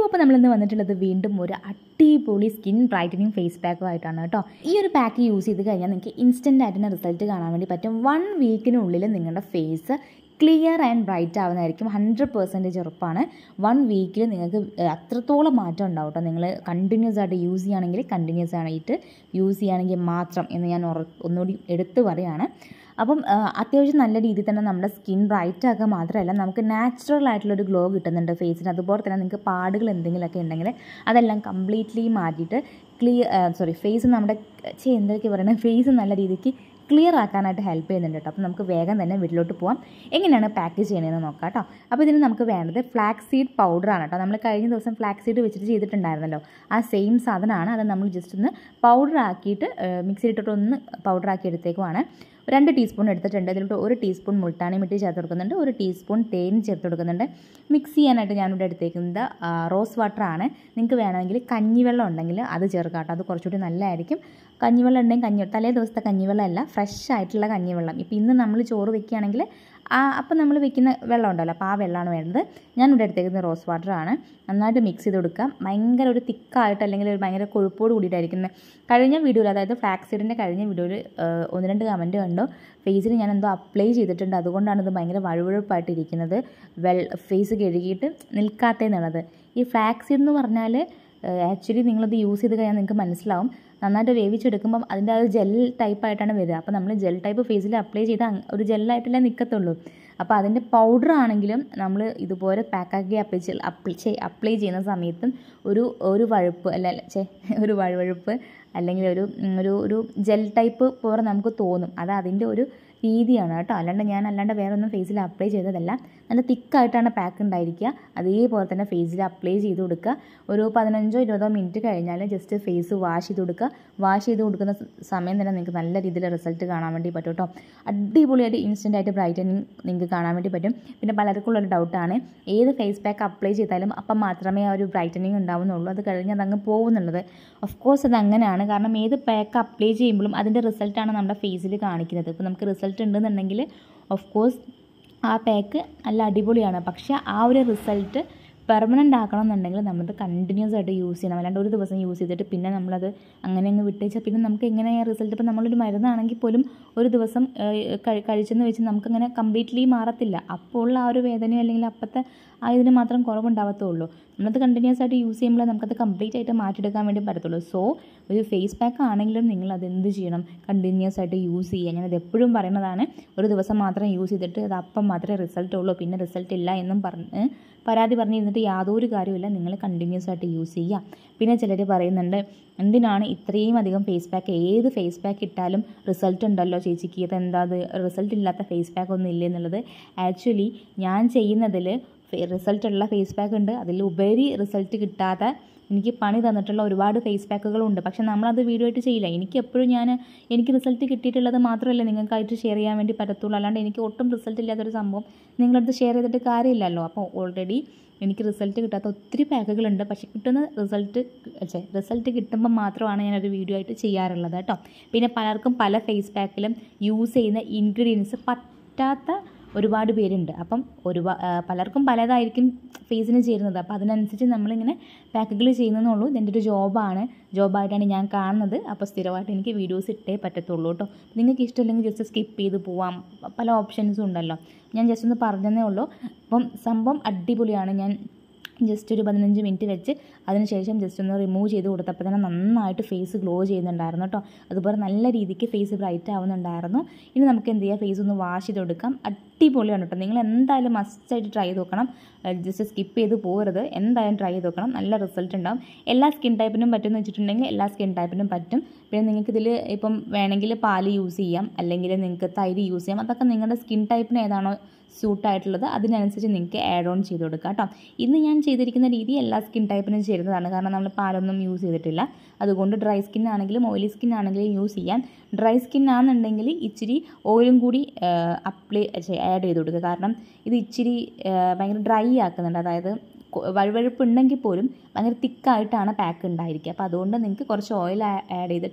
അപ്പോൾ നമ്മളിന്ന് വന്നിട്ടുള്ളത് വീണ്ടും ഒരു അടിപൊളി സ്കിൻ ബ്രൈറ്റനിങ് ഫേസ് പാക്കുമായിട്ടാണ് കേട്ടോ ഈ ഒരു പാക്ക് യൂസ് ചെയ്ത് കഴിഞ്ഞാൽ നിങ്ങൾക്ക് ഇൻസ്റ്റൻ്റ് ആയിട്ട് തന്നെ റിസൾട്ട് കാണാൻ വേണ്ടി പറ്റും വൺ വീക്കിനുള്ളിൽ നിങ്ങളുടെ ഫേസ് ക്ലിയർ ആൻഡ് ബ്രൈറ്റ് ആവുന്നതായിരിക്കും ഹൺഡ്രഡ് പെർസെൻറ്റേജ് ഉറപ്പാണ് വൺ വീക്കിൽ നിങ്ങൾക്ക് അത്രത്തോളം മാറ്റം ഉണ്ടാവും കേട്ടോ നിങ്ങൾ കണ്ടിന്യൂസ് ആയിട്ട് യൂസ് ചെയ്യുകയാണെങ്കിൽ കണ്ടിന്യൂസ് ആയിട്ട് യൂസ് ചെയ്യുകയാണെങ്കിൽ മാത്രം എന്ന് ഞാൻ ഉറ ഒന്നുകൂടി എടുത്തു പറയുകയാണ് അപ്പം ആ, അത്യാവശ്യം നല്ല രീതിയിൽ തന്നെ നമ്മുടെ സ്കിൻ ബ്രൈറ്റ് ആക്കുക മാത്രമല്ല നമുക്ക് നാച്ചുറൽ ആയിട്ടുള്ളൊരു ഗ്ലോ കിട്ടുന്നുണ്ട് ഫേസിന് അതുപോലെ തന്നെ നിങ്ങൾക്ക് പാടുകൾ എന്തെങ്കിലുമൊക്കെ ഉണ്ടെങ്കിൽ അതെല്ലാം കംപ്ലീറ്റ്ലി മാറ്റിയിട്ട് ക്ലിയർ സോറി ഫേസ് നമ്മുടെ ചേ എന്തൊക്കെ പറയുന്നത് ഫേസ് നല്ല രീതിക്ക് ക്ലിയർ ആക്കാനായിട്ട് ഹെൽപ്പ് ചെയ്യുന്നുണ്ട് കേട്ടോ അപ്പോൾ നമുക്ക് വേഗം തന്നെ വീട്ടിലോട്ട് പോകാം എങ്ങനെയാണ് പാക്ക് ചെയ്യണതെന്ന് നോക്കാം കേട്ടോ അപ്പോൾ ഇതിന് നമുക്ക് വേണ്ടത് ഫ്ലാക്സ് സീഡ് പൗഡറാണ് കേട്ടോ നമ്മൾ കഴിഞ്ഞ ദിവസം ഫ്ലാക്സ് സീഡ് വെച്ചിട്ട് ചെയ്തിട്ടുണ്ടായിരുന്നല്ലോ ആ സെയിം സാധനമാണ് അത് നമ്മൾ ജസ്റ്റ് ഒന്ന് പൗഡർ ആക്കിയിട്ട് മിക്സിയിലിട്ടിട്ട് ഒന്ന് പൗഡർ ആക്കി എടുത്തേക്കുവാണ് രണ്ട് ടീസ്പൂൺ എടുത്തിട്ടുണ്ട് ഇതിലോട്ട് ഒരു ടീസ്പൂൺ മുൾട്ടാണി മിട്ടി ചേർത്ത് കൊടുക്കുന്നുണ്ട് ഒരു ടീസ്പൂൺ തേൻ ചേർത്ത് കൊടുക്കുന്നുണ്ട് മിക്സ് ചെയ്യാനായിട്ട് ഞാനിവിടെ എടുത്തേക്കുന്നത് ആ, റോസ് വാട്ടർ ആണ് നിങ്ങൾക്ക് വേണമെങ്കിൽ കഞ്ഞിവെള്ളം ഉണ്ടെങ്കിൽ അത് ചേർക്കാം കേട്ടോ അത് കുറച്ചുകൂടി നല്ലതായിരിക്കും കഞ്ഞിവെള്ളം ഉണ്ടെങ്കിൽ കഞ്ഞി തലേ ദിവസത്തെ കഞ്ഞിവെള്ളം അല്ല ഫ്രഷ് ആയിട്ടുള്ള കഞ്ഞിവെള്ളം ഇപ്പോൾ ഇന്ന് നമ്മൾ ചോറ് വെക്കുകയാണെങ്കിൽ ആ അപ്പം നമ്മൾ വെക്കുന്ന വെള്ളം ഉണ്ടല്ലോ അപ്പോൾ ആ വെള്ളമാണ് വേണ്ടത് ഞാൻ ഇവിടെ എടുത്തേക്കുന്നത് റോസ് വാട്ടർ ആണ് നന്നായിട്ട് മിക്സ് ചെയ്ത് കൊടുക്കാം ഭയങ്കര ഒരു തിക്കായിട്ട് അല്ലെങ്കിൽ ഒരു ഭയങ്കര കൊഴുപ്പോട് കൂടിയിട്ടായിരിക്കും കഴിഞ്ഞ വീഡിയോയിൽ അതായത് ഫ്ലാക്സീഡിൻ്റെ കഴിഞ്ഞ വീഡിയോയിൽ ഒന്ന് രണ്ട് കമൻറ്റ് കണ്ടു ഫേസിൽ ഞാൻ എന്തോ അപ്ലൈ ചെയ്തിട്ടുണ്ട് അതുകൊണ്ടാണ് ഇത് ഭയങ്കര വഴുവഴുപ്പായിട്ട് ഇരിക്കുന്നത് വെൾ ഫേസ് കഴുകിയിട്ട് നിൽക്കാത്തതെന്നുള്ളത് ഈ ഫ്ലാക്സീഡ് എന്ന് പറഞ്ഞാൽ ആക്ച്വലി നിങ്ങളത് യൂസ് ചെയ്ത് കഴിഞ്ഞാൽ നിങ്ങൾക്ക് മനസ്സിലാവും നന്നായിട്ട് വേവിച്ചെടുക്കുമ്പം അതിൻ്റെ ആ ഒരു ജെൽ ടൈപ്പായിട്ടാണ് വരിക അപ്പോൾ നമ്മൾ ജെൽ ടൈപ്പ് ഫേസിൽ അപ്ലൈ ചെയ്ത് അങ്ങ് ഒരു ജെല്ലായിട്ടല്ലേ നിൽക്കത്തുള്ളൂ അപ്പോൾ അതിൻ്റെ പൗഡർ ആണെങ്കിലും നമ്മൾ ഇതുപോലെ പാക്കാക്കി അപ്ലൈ അപ്ലൈ അപ്ലൈ ചെയ്യുന്ന സമയത്തും ഒരു ഒരു വഴുപ്പ് അല്ല അല്ല, ഛേ ഒരു വഴുവഴുപ്പ് അല്ലെങ്കിൽ ഒരു ഉം, ഒരു ഒരു ജെൽ ടൈപ്പ് പോലെ നമുക്ക് തോന്നും അത് അതിൻ്റെ ഒരു രീതിയാണ് കേട്ടോ അല്ലാണ്ട് ഞാൻ അല്ലാണ്ട് വേറെ ഒന്നും ഫേസിൽ അപ്ലൈ ചെയ്തതല്ല നല്ല തിക്കായിട്ടാണ് പാക്ക് ഉണ്ടായിരിക്കുക അതേപോലെ തന്നെ ഫേസിൽ അപ്ലൈ ചെയ്ത് കൊടുക്കുക ഒരു പതിനഞ്ചോ ഇരുപതോ മിനിറ്റ് കഴിഞ്ഞാൽ ജസ്റ്റ് ഫേസ് വാഷ് ചെയ്ത് കൊടുക്കുക വാഷ് ചെയ്ത് കൊടുക്കുന്ന സ- സമയം തന്നെ നിങ്ങൾക്ക് നല്ല രീതിയിൽ റിസൾട്ട് കാണാൻ വേണ്ടി പറ്റും കേട്ടോ അടിപൊളിയായിട്ട് ഇൻസ്റ്റൻ്റ് ആയിട്ട് ബ്രൈറ്റനിങ് നിങ്ങൾക്ക് കാണാൻ വേണ്ടി പറ്റും പിന്നെ പലർക്കും ഉള്ളൊരു ഡൗട്ടാണ് ഏത് ഫേസ് പാക്ക് അപ്ലൈ ചെയ്താലും അപ്പം മാത്രമേ ആ ഒരു ബ്രൈറ്റനിങ് ഉണ്ടാവുന്നുള്ളൂ അത് കഴിഞ്ഞ് അതങ്ങ് പോകുന്നുള്ളത് ഓഫ് കോഴ്സ് അത് അങ്ങനെയാണ് കാരണം ഏത് പാക്ക് അപ്ലൈ ചെയ്യുമ്പോഴും അതിൻ്റെ റിസൾട്ടാണ് നമ്മുടെ ഫേസിൽ കാണിക്കുന്നത് ഇപ്പോൾ നമുക്ക് റിസൾട്ട് ഉണ്ടെന്നുണ്ടെങ്കിൽ ഓഫ് കോഴ്സ് ആ പാക്ക് നല്ല അടിപൊളിയാണ് പക്ഷേ ആ ഒരു റിസൾട്ട് പെർമനൻ്റ് ആക്കണം എന്നുണ്ടെങ്കിൽ നമ്മളത് കണ്ടിന്യൂസ് ആയിട്ട് യൂസ് ചെയ്യണം അല്ലാണ്ട് ഒരു ദിവസം യൂസ് ചെയ്തിട്ട് പിന്നെ നമ്മളത് അങ്ങനെ അങ്ങ് വിട്ടേച്ചാൽ പിന്നെ നമുക്ക് എങ്ങനെ റിസൾട്ട് ഇപ്പോൾ നമ്മളൊരു മരുന്നാണെങ്കിൽ പോലും ഒരു ദിവസം ഏഹ്, കഴി- കഴിച്ചെന്ന് വെച്ച് നമുക്കങ്ങനെ കംപ്ലീറ്റ്ലി മാറത്തില്ല അപ്പോൾ ആ ഒരു വേദനയോ അല്ലെങ്കിൽ അപ്പോഴത്തെ ആ ഇതിന് മാത്രം കുറവുണ്ടാവത്തുള്ളൂ നമ്മളത് കണ്ടിന്യൂസ് ആയിട്ട് യൂസ് ചെയ്യുമ്പോൾ നമുക്കത് കംപ്ലീറ്റ് ആയിട്ട് മാറ്റിയെടുക്കാൻ വേണ്ടി പറ്റത്തുള്ളൂ സോ ഒരു ഫേസ് പാക്ക് ആണെങ്കിലും നിങ്ങൾ അത് എന്ത് ചെയ്യണം കണ്ടിന്യൂസ് ആയിട്ട് യൂസ് ചെയ്യുക ഞാനത് എപ്പോഴും പറയുന്നതാണ് ഒരു ദിവസം മാത്രം യൂസ് ചെയ്തിട്ട് അത് അപ്പം മാത്രമേ റിസൾട്ട് ഉള്ളൂ പിന്നെ റിസൾട്ട് ഇല്ല എന്നും പറഞ്ഞ് പരാതി പറഞ്ഞിരുന്നിട്ട് യാതൊരു കാര്യമില്ല നിങ്ങൾ കണ്ടിന്യൂസ് ആയിട്ട് യൂസ് ചെയ്യുക പിന്നെ ചിലർ പറയുന്നുണ്ട് എന്തിനാണ് ഇത്രയും അധികം ഫേസ് പാക്ക് ഏത് ഫേസ് പാക്ക് ഇട്ടാലും റിസൾട്ട് ഉണ്ടല്ലോ ചേച്ചിക്ക് ഇത് എന്താ അത് റിസൾട്ട് ഇല്ലാത്ത ഫേസ് പാക്ക് ഒന്നും ഇല്ല എന്നുള്ളത് ആക്ച്വലി ഞാൻ ചെയ്യുന്നതിൽ റിസൾട്ട് ഉള്ള ഫേസ് പാക്ക് ഉണ്ട് അതിലുപരി റിസൾട്ട് കിട്ടാത്ത എനിക്ക് പണി തന്നിട്ടുള്ള ഒരുപാട് ഫേസ് പാക്കുകളുണ്ട് പക്ഷെ നമ്മളത് വീഡിയോ ആയിട്ട് ചെയ്യില്ല എനിക്ക് എപ്പോഴും ഞാൻ എനിക്ക് റിസൾട്ട് കിട്ടിയിട്ടുള്ളത് മാത്രമല്ല നിങ്ങൾക്കായിട്ട് ഷെയർ ചെയ്യാൻ വേണ്ടി പറ്റത്തുള്ളൂ അല്ലാണ്ട് എനിക്ക് ഒട്ടും റിസൾട്ട് ഇല്ലാത്തൊരു സംഭവം നിങ്ങളടുത്ത് ഷെയർ ചെയ്തിട്ട് കാര്യമില്ലല്ലോ അപ്പോൾ ഓൾറെഡി എനിക്ക് റിസൾട്ട് കിട്ടാത്ത ഒത്തിരി പാക്കുകളുണ്ട് പക്ഷെ കിട്ടുന്ന റിസൾട്ട് റിസൾട്ട് കിട്ടുമ്പോൾ മാത്രമാണ് ഞാനൊരു വീഡിയോ ആയിട്ട് ചെയ്യാറുള്ളത് കേട്ടോ പിന്നെ പലർക്കും പല ഫേസ് പാക്കിലും യൂസ് ചെയ്യുന്ന ഇൻഗ്രീഡിയൻസ് പറ്റാത്ത ഒരുപാട് പേരുണ്ട് അപ്പം ഒരുപാ ആ, പലർക്കും പലതായിരിക്കും ഫേസിന് ചേരുന്നത് അപ്പോൾ അതിനനുസരിച്ച് നമ്മളിങ്ങനെ പാക്കുകൾ ചെയ്യുന്നതെന്നുള്ളൂ ഇതെൻ്റെ ഒരു ജോബാണ് ജോബായിട്ടാണ് ഞാൻ കാണുന്നത് അപ്പോൾ സ്ഥിരമായിട്ട് എനിക്ക് വീഡിയോസ് ഇട്ടേ പറ്റത്തുള്ളൂ കേട്ടോ നിങ്ങൾക്ക് ഇഷ്ടമില്ലെങ്കിൽ ജസ്റ്റ് സ്കിപ്പ് ചെയ്ത് പോവാം പല ഓപ്ഷൻസും ഉണ്ടല്ലോ ഞാൻ ജസ്റ്റ് ഒന്ന് പറഞ്ഞതേ ഉള്ളൂ അപ്പം സംഭവം അടിപൊളിയാണ് ഞാൻ ജസ്റ്റ് ഒരു പതിനഞ്ച് മിനിറ്റ് വെച്ച് അതിനുശേഷം ജസ്റ്റ് ഒന്ന് റിമൂവ് ചെയ്ത് കൊടുത്തപ്പോൾ തന്നെ നന്നായിട്ട് ഫേസ് ഗ്ലോ ചെയ്യുന്നുണ്ടായിരുന്നു കേട്ടോ അതുപോലെ നല്ല രീതിക്ക് ഫേസ് ബ്രൈറ്റ് ആവുന്നുണ്ടായിരുന്നു ഇനി നമുക്ക് എന്ത് ചെയ്യാം ഫേസ് ഒന്ന് വാഷ് ചെയ്ത് കൊടുക്കാം അടിപൊളിയാണ് കേട്ടോ നിങ്ങൾ എന്തായാലും മസ്റ്റായിട്ട് ട്രൈ ചെയ്ത് നോക്കണം ജസ്റ്റ് സ്കിപ്പ് ചെയ്ത് പോകരുത് എന്തായാലും ട്രൈ ചെയ്ത് നോക്കണം നല്ല റിസൾട്ട് ഉണ്ടാവും എല്ലാ സ്കിൻ ടൈപ്പിനും പറ്റുമെന്ന് വെച്ചിട്ടുണ്ടെങ്കിൽ എല്ലാ സ്കിൻ ടൈപ്പിനും പറ്റും പിന്നെ നിങ്ങൾക്ക് ഇതിൽ ഇപ്പം വേണമെങ്കിൽ പാല് യൂസ് ചെയ്യാം അല്ലെങ്കിൽ നിങ്ങൾക്ക് തൈര് യൂസ് ചെയ്യാം അതൊക്കെ നിങ്ങളുടെ സ്കിൻ ടൈപ്പിന് ഏതാണോ സ്യൂട്ടായിട്ടുള്ളത് അതിനനുസരിച്ച് നിങ്ങൾക്ക് ആഡ് ഓൺ ചെയ്ത് കൊടുക്കുക കേട്ടോ ഇന്ന് ഞാൻ ചെയ്തിരിക്കുന്ന രീതി എല്ലാ സ്കിൻ ടൈപ്പിനും ചേരുന്നതാണ് കാരണം നമ്മൾ പാലൊന്നും യൂസ് ചെയ്തിട്ടില്ല അതുകൊണ്ട് ഡ്രൈ സ്കിൻ ആണെങ്കിലും ഓയിലി സ്കിൻ ആണെങ്കിലും യൂസ് ചെയ്യാം ഡ്രൈ സ്കിൻ ആണെന്നുണ്ടെങ്കിൽ ഇച്ചിരി ഓയിലും കൂടി അപ്ലൈ ആഡ് ചെയ്ത് കൊടുക്കുക കാരണം ഇത് ഇച്ചിരി ആ, ഭയങ്കര ഡ്രൈ ആക്കുന്നുണ്ട് അതായത് കൊ- വഴുവഴുപ്പ് ഉണ്ടെങ്കിൽ പോലും ഭയങ്കര തിക്കായിട്ടാണ് പാക്ക് ഉണ്ടായിരിക്കുക അപ്പോൾ അതുകൊണ്ട് നിങ്ങൾക്ക് കുറച്ച് ഓയിൽ ആഡ് ചെയ്തിട്ട്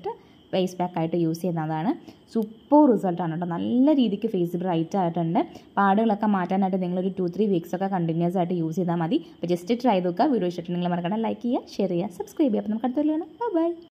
ഫേസ് പാക്ക് ആയിട്ട് യൂസ് ചെയ്യുന്നതാണ് സൂപ്പർ റിസൾട്ടാണ് കേട്ടോ നല്ല രീതിക്ക് ഫേസ് ബ്രൈറ്റ് ആയിട്ടുണ്ട് പാടുകളൊക്കെ മാറ്റാനായിട്ട് നിങ്ങളൊരു ടു ത്രീ വീക്സ് ഒക്കെ കണ്ടിന്യൂസ് ആയിട്ട് യൂസ് ചെയ്താൽ മതി അപ്പോൾ ജസ്റ്റ് ട്രൈ നോക്കുക വീഡിയോ ഇഷ്ടമായിട്ട് നിങ്ങൾ മറക്കണം ലൈക്ക് ചെയ്യുക ഷെയർ ചെയ്യുക സബ്സ്ക്രൈബ് ചെയ്യുക അപ്പോൾ നമുക്ക് അടുത്ത ബൈ